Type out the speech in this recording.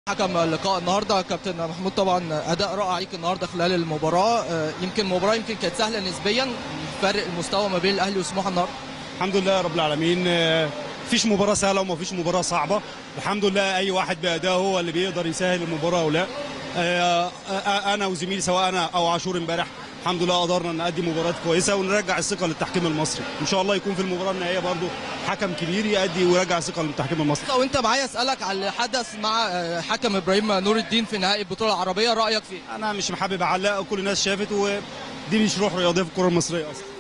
حكم اللقاء النهارده كابتن محمود طبعا اداء رائع عليك النهارده خلال المباراه آه، يمكن المباراه يمكن كانت سهله نسبيا فرق المستوى ما بين الاهلي وسموحه النهارده الحمد لله رب العالمين آه، مفيش مباراة سهلة ومفيش مباراة صعبة الحمد لله أي واحد بأداء هو اللي بيقدر يسهل المباراة أو لا آه، آه، أنا وزميلي سواء أنا أو عاشور امبارح الحمد لله قدرنا نقدم مباراة كويسة ونرجع الثقة للتحكيم المصري إن شاء الله يكون في المباراة النهائية برضو حكم كبير يأدي ويرجع الثقة للتحكيم المصري لو انت معايا اسالك على اللي حدث مع آه، حكم ابراهيم نور الدين في نهائي البطوله العربيه رايك فيه أنا مش محبب أعلق وكل الناس شافت ودي مش روح رياضية في الكرة المصرية أصلا